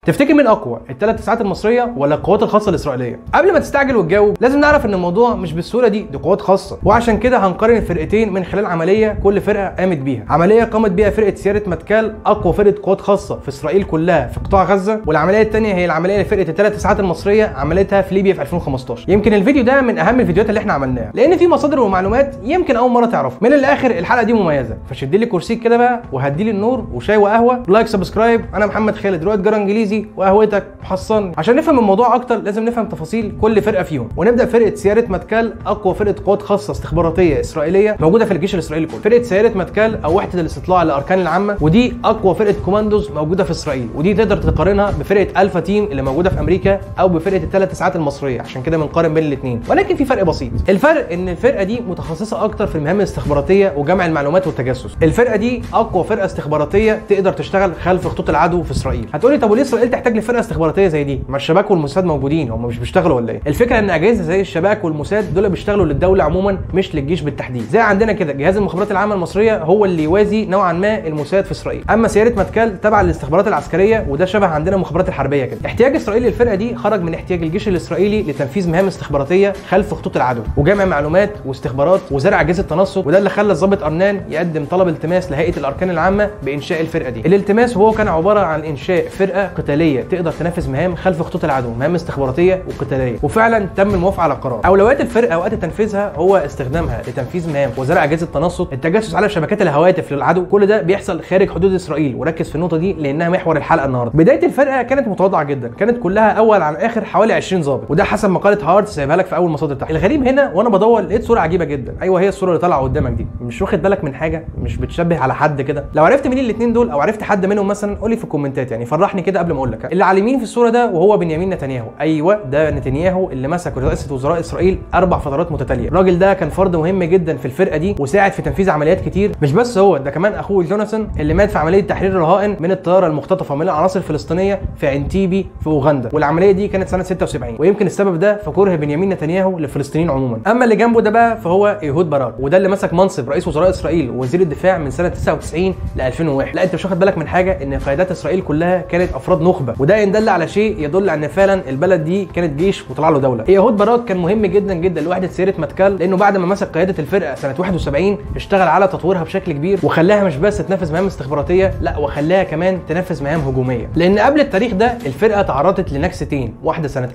تفتكر مين اقوى الثلاث ساعات المصريه ولا القوات الخاصه الاسرائيليه قبل ما تستعجل وتجاوب لازم نعرف ان الموضوع مش بالسهوله دي دي قوات خاصه وعشان كده هنقارن الفرقتين من خلال عمليه كل فرقه قامت بيها عمليه قامت بيها فرقه سياره متكال اقوى فرقه قوات خاصه في اسرائيل كلها في قطاع غزه والعمليه الثانيه هي العمليه اللي فرقه الثلاث ساعات المصريه عملتها في ليبيا في 2015 يمكن الفيديو ده من اهم الفيديوهات اللي احنا عملناها لان في مصادر ومعلومات يمكن اول مره تعرفها من الاخر الحلقه دي مميزه فشد لي كرسيك كده بقى وهدي لي النور وشاي وقهوه لايك سبسكرايب انا محمد خالد رائد جرى انجليزي وقهوتك محصن عشان نفهم الموضوع اكتر لازم نفهم تفاصيل كل فرقه فيهم ونبدا فرقه سياره متكال اقوى فرقه قوات خاصه استخباراتيه اسرائيليه موجوده في الجيش الاسرائيلي كله فرقه سياره متكال او وحده الاستطلاع للاركان العامه ودي اقوى فرقه كوماندوز موجوده في اسرائيل ودي تقدر تقارنها بفرقه الفا تيم اللي موجوده في امريكا او بفرقه الثلاث ساعات المصريه عشان كده بنقارن بين الاثنين ولكن في فرق بسيط الفرق ان الفرقه دي متخصصه اكتر في المهام الاستخباراتيه وجمع المعلومات والتجسس الفرقه دي اقوى فرقه استخباراتيه تقدر تشتغل خلف خطوط العدو في اسرائيل هتقولي طب وليه اسرائيل تحتاج لفرقه استخباراتيه زي دي ما الشباك والموساد موجودين هم مش بيشتغلوا ولا ايه الفكره ان اجهزه زي الشباك والموساد دول بيشتغلوا للدوله عموما مش للجيش بالتحديد زي عندنا كده جهاز المخابرات العامه المصريه هو اللي يوازي نوعا ما الموساد في اسرائيل اما سياره متكال تبع للاستخبارات العسكريه وده شبه عندنا المخابرات الحربيه كده احتياج اسرائيل للفرقه دي خرج من احتياج الجيش الاسرائيلي لتنفيذ مهام استخباراتيه خلف خطوط العدو وجمع معلومات واستخبارات وزرع اجهزه تنصت وده اللي خلى الضابط ارنان يقدم طلب التماس لهيئه الاركان العامه بانشاء الفرقه دي الالتماس هو كان عباره عن انشاء فرقه قتاليه تقدر تنفذ مهام خلف خطوط العدو مهام استخباراتيه وقتاليه وفعلا تم الموافقه على القرار اولويات الفرقه وقت تنفيذها هو استخدامها لتنفيذ مهام وزرع اجهزه تنصت التجسس على شبكات الهواتف للعدو كل ده بيحصل خارج حدود اسرائيل وركز في النقطه دي لانها محور الحلقه النهارده بدايه الفرقه كانت متواضعه جدا كانت كلها اول عن اخر حوالي 20 ضابط وده حسب مقاله هارد سايبها لك في اول مصادر تحت الغريب هنا وانا بدور لقيت صوره عجيبه جدا ايوه هي الصوره اللي طالعه قدامك دي مش واخد بالك من حاجه مش بتشبه على حد كده لو عرفت مين الاثنين دول او عرفت حد منهم مثلا قول لي في الكومنتات يعني فرحني كده قبل ما اقول لك اللي على اليمين في الصوره ده وهو بنيامين نتنياهو ايوه ده نتنياهو اللي مسك رئاسه وزراء اسرائيل اربع فترات متتاليه الراجل ده كان فرد مهم جدا في الفرقه دي وساعد في تنفيذ عمليات كتير مش بس هو ده كمان اخوه جوناثان اللي مات في عمليه تحرير الرهائن من الطياره المختطفه من العناصر الفلسطينيه في عنتيبي في اوغندا والعمليه دي كانت سنه 76 ويمكن السبب ده في كره بنيامين نتنياهو للفلسطينيين عموما اما اللي جنبه ده بقى فهو ايهود باراك وده اللي مسك منصب رئيس وزراء اسرائيل ووزير الدفاع من سنه 99 ل 2001 لا انت مش واخد بالك من حاجه ان قيادات اسرائيل كلها كانت افراد نخبه وده ان دل على شيء يدل ان فعلا البلد دي كانت جيش وطلع له دوله ايهود باراك كان مهم جدا جدا لوحده سيره متكال لانه بعد ما مسك قياده الفرقه سنه 71 اشتغل على تطويرها بشكل كبير وخلاها مش بس تنفذ مهام استخباراتيه لا وخلاها كمان تنفذ مهام هجوميه لان قبل التاريخ ده الفرقه تعرضت لنكستين واحده سنه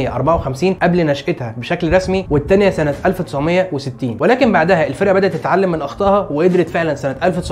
1954 قبل نشاتها بشكل رسمي والثانيه سنه 1960 ولكن بعدها الفرقه بدات تتعلم من اخطائها وقدرت فعلا سنه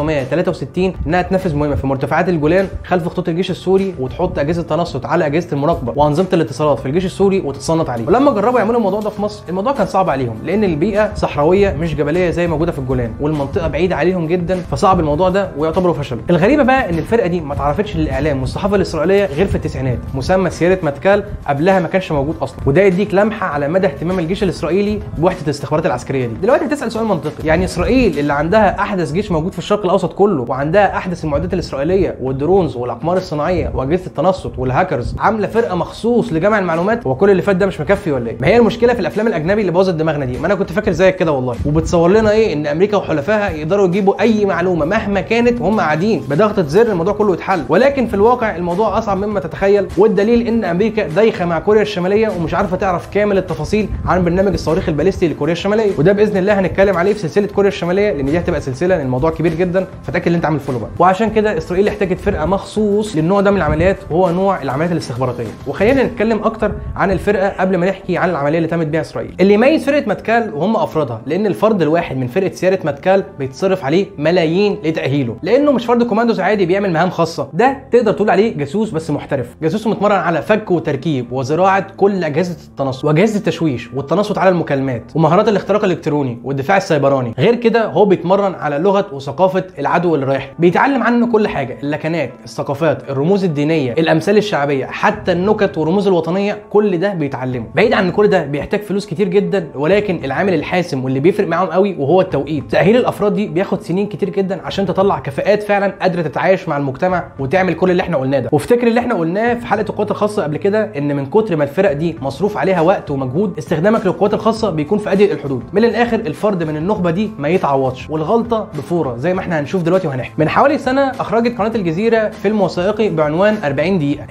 1963 انها تنفذ مهمه في مرتفعات الجولان خلف خطوط الجيش السوري وتحط اجهزه تنصت على اجهزه المراقبه وانظمه الاتصالات في الجيش السوري وتتصنت عليه ولما جربوا يعملوا الموضوع ده في مصر الموضوع كان صعب عليهم لان البيئه صحراويه مش جبليه زي موجوده في الجولان والمنطقه بعيده عليهم جدا فصعب الموضوع ده ويعتبروا فشل الغريبه بقى ان الفرقه دي ما اتعرفتش للاعلام والصحافه الاسرائيليه غير في التسعينات مسمى سياره متكال قبلها ما كانش موجود اصلا وده يديك لمحه على مدى اهتمام الجيش الاسرائيلي بوحده الاستخبارات العسكريه دي دلوقتي بتسال سؤال منطقي يعني اسرائيل اللي عندها احدث جيش موجود في الشرق الاوسط كله وعندها احدث المعدات الاسرائيليه والدرونز والاقمار الصناعيه واجهزه التنصت والهاكرز عامله فرقه مخصوص لجمع المعلومات هو كل اللي فات ده مش مكفي ولا ايه ما هي المشكله في الافلام الاجنبي اللي باظت دماغنا دي ما انا كنت فاكر زيك كده والله وبتصور لنا ايه ان امريكا وحلفائها يقدروا يجيبوا اي معلومه مهما كانت وهم قاعدين بضغطه زر الموضوع كله يتحل ولكن في الواقع الموضوع اصعب مما تتخيل والدليل ان امريكا دايخه مع كوريا الشماليه ومش عارفه تعرف كامل التفاصيل عن برنامج الصواريخ الباليستي لكوريا الشماليه وده باذن الله هنتكلم عليه في سلسله كوريا الشماليه لان دي هتبقى سلسله لان الموضوع كبير جدا فتاكد ان انت عامل فولو بقى وعشان كده اسرائيل احتاجت فرقه مخصوص للنوع ده من العمليات وهو نوع العمليات الاستخباراتيه وخلينا نتكلم اكتر عن الفرقه قبل ما نحكي عن العمليه اللي تمت بيها اسرائيل اللي يميز فرقه متكال وهم افرادها لان الفرد الواحد من فرقه سياره متكال بيتصرف عليه ملايين لتاهيله لانه مش فرد كوماندوز عادي بيعمل مهام خاصه ده تقدر تقول عليه جاسوس بس محترف جاسوس متمرن على فك وتركيب وزراعه كل اجهزه التنصت واجهزه التشويش والتنصت على المكالمات ومهارات الاختراق الالكتروني والدفاع السيبراني غير كده هو بيتمرن على لغه وثقافه العدو اللي رايح بيتعلم عنه كل حاجه اللكنات الثقافات الرموز الدينيه الامثال الشعبيه حتى النكت والرموز الوطنيه كل ده بيتعلمه بعيد عن كل ده بيحتاج فلوس كتير جدا ولكن العامل الحاسم واللي بيفرق معاهم قوي وهو التوقيت تاهيل الافراد دي بياخد سنين كتير جدا عشان تطلع كفاءات فعلا قادره تتعايش مع المجتمع وتعمل كل اللي احنا قلناه ده وافتكر اللي احنا قلناه في حلقه القوات الخاصه قبل كده ان من كتر ما الفرق دي مصروف عليها وقت ومجهود استخدامك للقوات الخاصه بيكون في اضيق الحدود من الاخر الفرد من النخبه دي ما يتعوضش والغلطه بفوره زي ما احنا هنشوف دلوقتي وهنحكي من حوالي سنه اخرجت قناه الجزيره فيلم وثائقي بعنوان 40 دقيقه الفيلم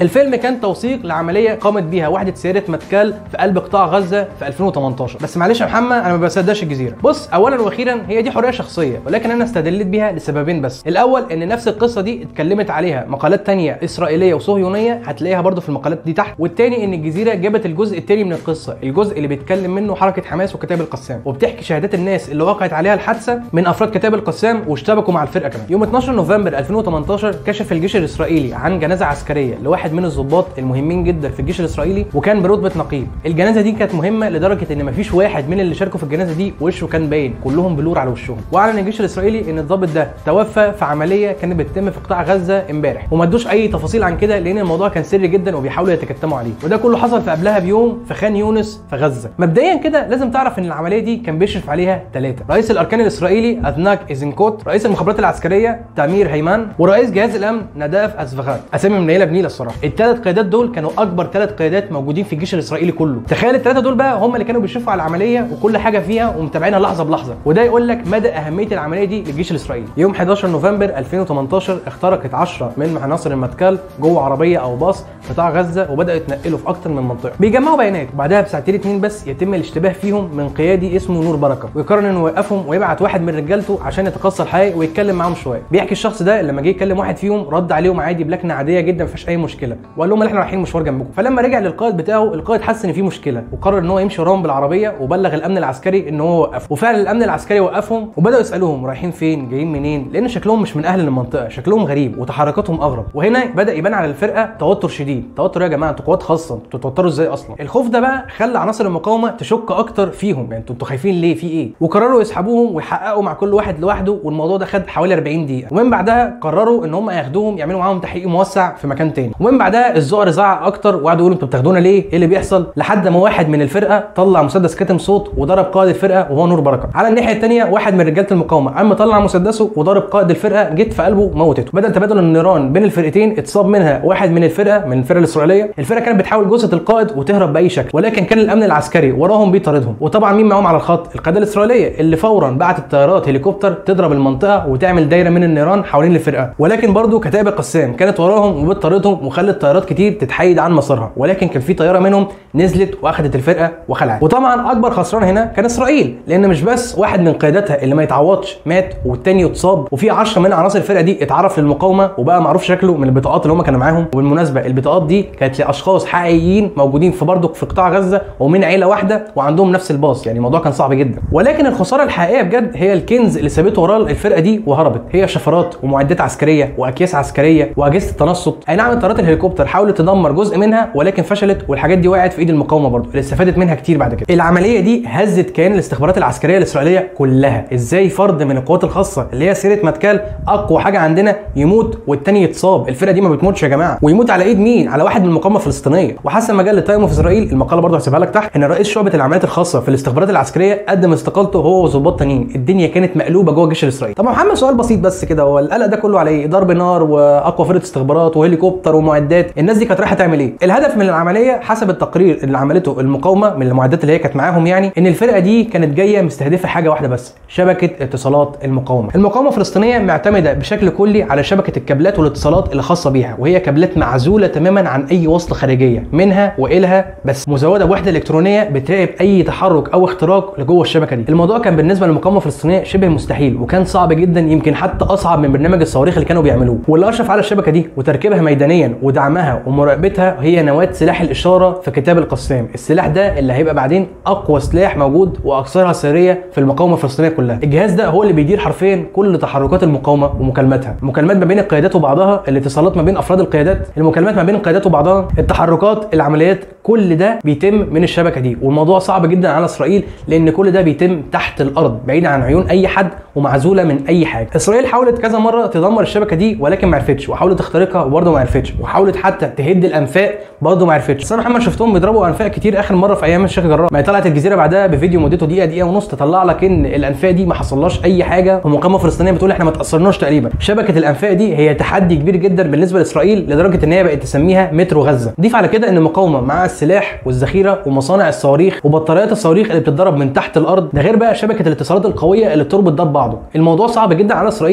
كان توثيق لعمليه قامت بيها وحده سياده متكال في قلب قطاع غزه في 2018 بس معلش يا محمد انا ما بصدقش الجزيره بص اولا واخيرا هي دي حريه شخصيه ولكن انا استدلت بيها لسببين بس الاول ان نفس القصه دي اتكلمت عليها مقالات تانية اسرائيليه وصهيونيه هتلاقيها برضو في المقالات دي تحت والتاني ان الجزيره جابت الجزء التاني من القصه الجزء اللي بيتكلم منه حركه حماس وكتاب القسام وبتحكي شهادات الناس اللي وقعت عليها الحادثه من افراد كتاب القسام واشتبكوا مع الفرقه كمان يوم 12 نوفمبر 2018 كشف الجيش الاسرائيلي عن جنازه عسكريه لواحد من الضباط المهمين جدا في الجيش الاسرائيلي وكان برتبه نقيب الجنازه دي كانت مهمه لدرجه ان مفيش واحد من اللي شاركوا في الجنازه دي وشه كان باين كلهم بلور على وشهم واعلن الجيش الاسرائيلي ان الضابط ده توفى في عمليه كانت بتتم في قطاع غزه امبارح وما ادوش اي تفاصيل عن كده لان الموضوع كان سري جدا وبيحاولوا يتكتموا عليه وده كله حصل في قبلها بيوم في خان يونس في غزه مبدئيا كده لازم تعرف ان العمليه دي كان بيشرف عليها ثلاثه رئيس الاركان الاسرائيلي اذناك ايزنكوت رئيس المخابرات العسكريه تامير هيمان ورئيس جهاز الامن نداف اسفغان اسامي منيله بنيله الصراحه الثلاث قيادات دول كانوا اكبر ثلاث قيادات موجودين في الجيش الاسرائيلي كله تخيل الثلاثه دول بقى هم اللي كانوا بيشرفوا على العمليه وكل حاجه فيها ومتابعينها لحظه بلحظه وده يقول لك مدى اهميه العمليه دي للجيش الاسرائيلي يوم 11 نوفمبر 2018 اخترقت 10 من عناصر المتكال جوه عربيه او باص قطاع غزه وبداوا يتنقلوا في اكتر من منطقه بيجمعوا بيانات وبعدها بساعتين اتنين بس يتم الاشتباه فيهم من قيادي اسمه نور بركه ويقرر انه يوقفهم ويبعت واحد من رجالته عشان يتقصى الحقائق ويتكلم معاهم شويه بيحكي الشخص ده لما جه يكلم واحد فيهم رد عليهم عادي بلكنه عاديه جدا ما فيهاش اي مشكله وقال لهم احنا رايحين مشوار جنبكم فلما رجع للقائد بتاعه القائد حس ان في مشكله وقرر ان هو يمشي وراهم بالعربيه وبلغ الامن العسكري ان هو وقفهم وفعلا الامن العسكري وقفهم وبداوا يسالوهم رايحين فين جايين منين لان شكلهم مش من اهل المنطقه شكلهم غريب وتحركاتهم اغرب وهنا بدا يبان على الفرقه توتر شديد توتر يا جماعه انتوا قوات خاصه انتوا تتوتروا ازاي اصلا الخوف ده بقى خلى عناصر المقاومه تشك اكتر فيهم يعني انتوا انتوا خايفين ليه في ايه وقرروا يسحبوهم ويحققوا مع كل واحد لوحده والموضوع ده خد حوالي 40 دقيقه ومن بعدها قرروا ان هم ياخدوهم يعملوا معاهم تحقيق موسع في مكان تاني ومن بعدها الزعر زعق اكتر وقعدوا يقولوا انتوا بتاخدونا ليه ايه اللي بيحصل لحد ما واحد من الفرقه طلع مسدس كاتم صوت وضرب قائد الفرقه وهو نور بركه على الناحيه الثانيه واحد من رجاله المقاومه قام طلع مسدسه وضرب قائد الفرقه جت في قلبه موتته بدل تبادل النيران بين الفرقتين اتصاب منها واحد من الفرقه من الفرقه الاسرائيليه الفرقه كانت بتحاول جثه القائد وتهرب باي شكل ولكن كان الامن العسكري وراهم بيطاردهم وطبعا مين معاهم على الخط القياده الاسرائيليه اللي فورا بعتت طيارات هليكوبتر تضرب المنطقه وتعمل دايره من النيران حوالين الفرقه ولكن برضو كتائب القسام كانت وراهم وبتطاردهم وخلت طيارات كتير تتحيد عن مسارها ولكن كان في طياره منهم نزلت واخدت الفرقه وخلعت وطبعا اكبر خسران هنا كان اسرائيل لان مش بس واحد من قياداتها اللي ما يتعوضش مات والتاني يتصاب وفي 10 من عناصر الفرقه دي اتعرف للمقاومه وبقى معروف شكله من البطاقات اللي هم كانوا معاهم وبالمناسبه البطاقات دي كانت لاشخاص حقيقيين موجودين في برضه في قطاع غزه ومن عيله واحده وعندهم نفس الباص يعني الموضوع كان صعب جدا ولكن الخساره الحقيقيه بجد هي الكنز اللي سابته وراه الفرقه دي وهربت هي شفرات ومعدات عسكريه واكياس عسكريه واجهزه التنصت اي نعم طيارات الهليكوبتر حاولت تدمر جزء منها ولكن فشلت والحاجات دي وقعت في ايد المقاومه برضه اللي استفادت منها كتير بعد كده العمليه دي هزت كيان الاستخبارات العسكريه الاسرائيليه كلها ازاي فرد من القوات الخاصه اللي هي سيره متكال اقوى حاجه عندنا يموت والتاني يتصاب الفرقه دي ما بتموتش يا جماعه ويموت على ايد مين على واحد من المقاومه الفلسطينيه وحسب مجله تايم في اسرائيل المقاله برضه هسيبها لك تحت ان رئيس شعبه العمليات الخاصه في الاستخبارات العسكريه قدم استقالته هو وظباط تانيين الدنيا كانت مقلوبه جوه الجيش الاسرائيلي طب محمد سؤال بسيط بس كده هو القلق ده كله على ايه ضرب نار واقوى فرقه استخبارات وهليكوبتر ومعدات الناس دي كانت رايحه تعمل ايه الهدف من العمليه حسب التقرير اللي عملته المقاومه من المعدات اللي هي كانت معاهم يعني ان الفرقه دي كانت جايه مستهدفه حاجه واحده بس شبكه اتصالات المقاومه المقاومه الفلسطينيه معتمده بشكل كلي على شبكه الكابلات والاتصالات اللي خاصه بيها وهي كابلات معزوله تماما عن اي وصل خارجيه منها والها بس مزوده بوحده الكترونيه بتراقب اي تحرك او اختراق لجوه الشبكه دي الموضوع كان بالنسبه للمقاومه الفلسطينيه شبه مستحيل وكان صعب جدا يمكن حتى اصعب من برنامج الصواريخ اللي كانوا بيعملوه واللي اشرف على الشبكه دي وتركيبها ميدانيا ودعمها ومراقبتها هي نواه سلاح الاشاره في كتاب القسام السلاح ده اللي هيبقى بعدين اقوى سلاح موجود واكثرها سريه في المقاومه الفلسطينيه كلها الجهاز ده هو اللي بيدير حرفيا كل تحركات المقاومه ومكالماتها المكالمات ما بين القيادات وبعضها الاتصالات ما بين افراد القيادات المكالمات ما بين القيادات وبعضها التحركات العمليات كل ده بيتم من الشبكه دي والموضوع صعب جدا على اسرائيل لان كل ده بيتم تحت الارض بعيد عن عيون اي حد ومعزوله من اي حاجه اسرائيل حاولت كذا مره تدمر الشبكه دي ولكن ما عرفتش وحاولت تخترقها وبرضه ما عرفتش وحاولت حتى تهد الانفاق برضه ما عرفتش بس انا محمد شفتهم بيضربوا انفاق كتير اخر مره في ايام الشيخ جراح ما هي طلعت الجزيره بعدها بفيديو مدته دقيقه دقيقه ونص تطلع لك ان الانفاق دي ما حصلهاش اي حاجه والمقاومه الفلسطينيه بتقول احنا ما تاثرناش تقريبا شبكه الانفاق دي هي تحدي كبير جدا بالنسبه لاسرائيل لدرجه ان هي بقت تسميها مترو غزه ضيف على كده ان المقاومه مع السلاح والذخيره ومصانع الصواريخ وبطاريات الصواريخ اللي بتتضرب من تحت الارض ده غير بقى شبكه الاتصالات القويه اللي بتربط ده ببعضه الموضوع صعب جدا على اسرائيل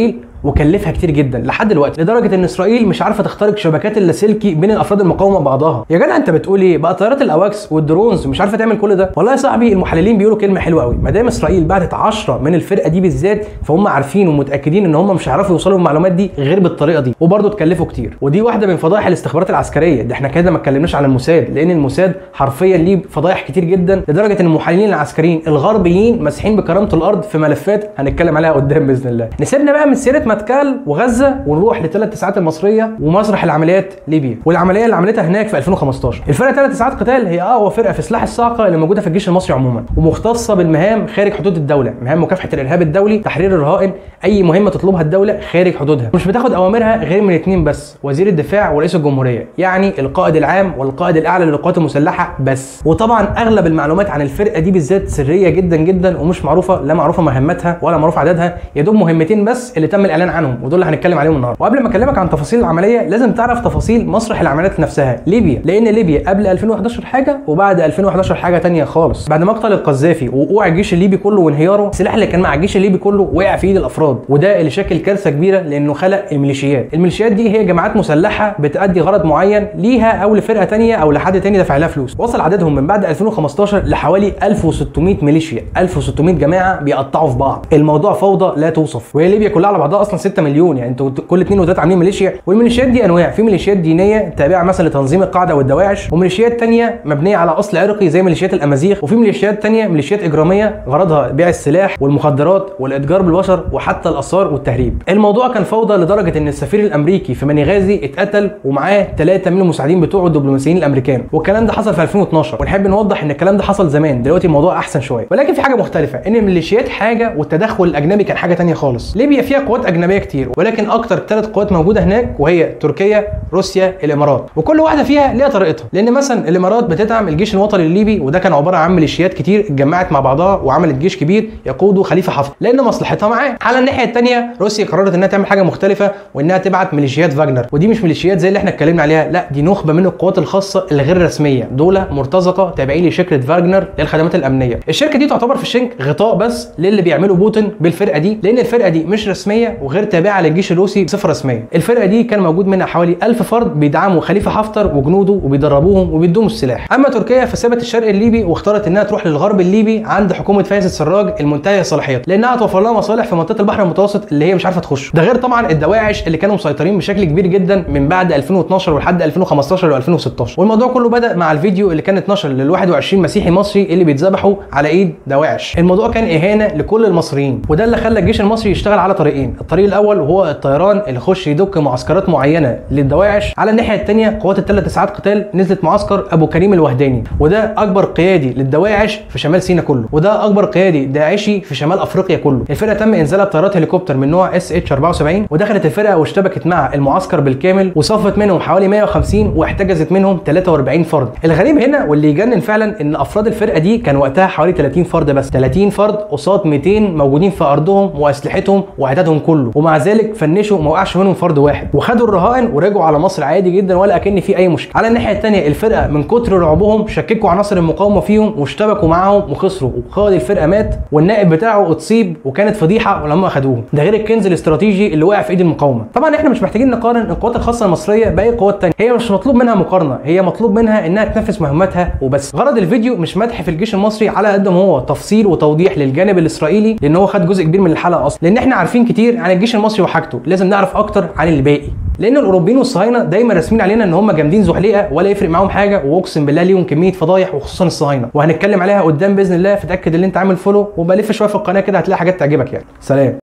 وكلفها كتير جدا لحد دلوقتي لدرجه ان اسرائيل مش عارفه تخترق شبكات اللاسلكي بين الافراد المقاومه بعضها يا جدع انت بتقول ايه بقى طيارات الاواكس والدرونز مش عارفه تعمل كل ده والله يا صاحبي المحللين بيقولوا كلمه حلوه قوي ما دام اسرائيل بعتت 10 من الفرقه دي بالذات فهم عارفين ومتاكدين ان هم مش هيعرفوا يوصلوا للمعلومات دي غير بالطريقه دي وبرضه اتكلفوا كتير ودي واحده من فضائح الاستخبارات العسكريه ده احنا كده ما اتكلمناش عن الموساد لان الموساد حرفيا ليه فضايح كتير جدا لدرجه ان المحللين العسكريين الغربيين ماسحين بكرامه الارض في ملفات هنتكلم عليها قدام باذن الله نسيبنا بقى من سيره متكال وغزه ونروح لثلاث تسعات المصريه ومسرح العمليات ليبيا والعمليه اللي عملتها هناك في 2015 الفرقه ثلاث تسعات قتال هي اقوى فرقه في سلاح الصاعقه اللي موجوده في الجيش المصري عموما ومختصه بالمهام خارج حدود الدوله مهام مكافحه الارهاب الدولي تحرير الرهائن اي مهمه تطلبها الدوله خارج حدودها مش بتاخد اوامرها غير من اثنين بس وزير الدفاع ورئيس الجمهوريه يعني القائد العام والقائد الاعلى للقوات المسلحه بس وطبعا اغلب المعلومات عن الفرقه دي بالذات سريه جدا جدا ومش معروفه لا معروفه مهمتها ولا معروف عددها يا دوب مهمتين بس اللي تم الاعلان عنهم ودول اللي هنتكلم عليهم النهارده وقبل ما اكلمك عن تفاصيل العمليه لازم تعرف تفاصيل مسرح العمليات نفسها ليبيا لان ليبيا قبل 2011 حاجه وبعد 2011 حاجه تانية خالص بعد مقتل القذافي ووقوع الجيش الليبي كله وانهياره السلاح اللي كان مع الجيش الليبي كله وقع في ايد الافراد وده اللي شكل كارثه كبيره لانه خلق الميليشيات الميليشيات دي هي جماعات مسلحه بتأدي غرض معين ليها او لفرقه تانية او لحد تاني دافع لها فلوس وصل عددهم من بعد 2015 لحوالي 1600 ميليشيا 1600 جماعه بيقطعوا في بعض الموضوع فوضى لا توصف وهي ليبيا كلها على بعضها اصلا 6 مليون يعني انتوا كل اثنين وثلاثه عاملين ميليشيا والميليشيات دي انواع في ميليشيات دينيه تابعه مثلا لتنظيم القاعده والدواعش وميليشيات تانية مبنيه على اصل عرقي زي ميليشيات الامازيغ وفي ميليشيات تانية ميليشيات اجراميه غرضها بيع السلاح والمخدرات والاتجار بالبشر وحتى الاثار والتهريب الموضوع كان فوضى لدرجه ان السفير الامريكي في بنغازي اتقتل ومعاه ثلاثه من المساعدين بتوعه الدبلوماسيين الامريكان والكلام ده حصل في 2012 ونحب نوضح ان الكلام ده حصل زمان دلوقتي الموضوع احسن شويه ولكن في حاجه مختلفه ان الميليشيات حاجه والتدخل الاجنبي كان حاجه تانية خالص ليبيا فيها قوات اجنبيه كتير ولكن اكتر ثلاث قوات موجوده هناك وهي تركيا روسيا الامارات وكل واحده فيها ليها طريقتها لان مثلا الامارات بتدعم الجيش الوطني الليبي وده كان عباره عن ميليشيات كتير اتجمعت مع بعضها وعملت جيش كبير يقوده خليفه حفتر لان مصلحتها معاه على الناحيه الثانيه روسيا قررت انها تعمل حاجه مختلفه وانها تبعت ميليشيات فاجنر ودي مش ميليشيات زي اللي احنا اتكلمنا عليها لا دي نخبه من القوات الخاصه الغير رسميه دول مرتزقه تابعين لشركه فاجنر للخدمات الامنيه الشركه دي تعتبر في الشنك غطاء بس للي بيعمله بوتين بالفرقه دي لان الفرقه دي مش رسميه وغير تابعه للجيش الروسي بصفه رسميه الفرقه دي كان موجود منها حوالي 1000 فرد بيدعموا خليفه حفتر وجنوده وبيدربوهم وبيدوهم السلاح اما تركيا فسابت الشرق الليبي واختارت انها تروح للغرب الليبي عند حكومه فايز السراج المنتهيه الصلاحيات لانها هتوفر لها مصالح في منطقه البحر المتوسط اللي هي مش عارفه تخش ده غير طبعا الدواعش اللي كانوا مسيطرين بشكل كبير جدا من بعد 2012 ولحد 2015 و2016 والموضوع كله بدا مع الفيديو اللي كان اتنشر لل 21 مسيحي مصري اللي بيتذبحوا على ايد دواعش الموضوع كان اهانه لكل المصريين وده اللي خلى الجيش المصري يشتغل على طريقين الطريق الاول وهو الطيران اللي يخش يدك معسكرات معينه للدواعش على الناحيه الثانيه قوات الثلاث ساعات قتال نزلت معسكر ابو كريم الوهداني وده اكبر قيادي للدواعش في شمال سيناء كله وده اكبر قيادي داعشي في شمال افريقيا كله الفرقه تم انزالها بطيارات هليكوبتر من نوع اس اتش 74 ودخلت الفرقه واشتبكت مع المعسكر بالكامل وصفت منهم حوالي 150 واحتجزت منهم 43 فرد الغريب هنا واللي يجنن فعلا ان افراد الفرقه دي كان وقتها حوالي 30 فرد بس 30 فرد قصاد 200 موجودين في ارضهم واسلحتهم وعددهم كله ومع ذلك فنشوا ما وقعش منهم فرد واحد وخدوا الرهائن ورجعوا على مصر عادي جدا ولا اكن في اي مشكله على الناحيه الثانيه الفرقه من كتر رعبهم شككوا عناصر المقاومه فيهم واشتبكوا معاهم وخسروا وقائد الفرقه مات والنائب بتاعه اتصيب وكانت فضيحه ولما اخدوه ده غير الكنز الاستراتيجي اللي وقع في ايد المقاومه طبعا احنا مش محتاجين نقارن القوات الخاصه المصريه باي قوات ثانيه هي مش مطلوب منها مقارنه هي مطلوب منها انها تنفذ مهمتها وبس غرض الفيديو مش مدح في الجيش المصري على قد ما هو تفصيل وتوضيح للجانب الاسرائيلي لان هو خد جزء كبير من الحلقه اصلا لان احنا عارفين كتير عن الجيش المصري وحاجته لازم نعرف اكتر عن الباقي لان الاوروبيين والصهاينه دايما راسمين علينا ان هم جامدين زحليقه ولا يفرق معاهم حاجه واقسم بالله ليهم كميه فضايح وخصوصا الصهاينه وهنتكلم عليها قدام باذن الله فتاكد ان انت عامل فولو وبلف شويه في القناه كده هتلاقي حاجات تعجبك يعني سلام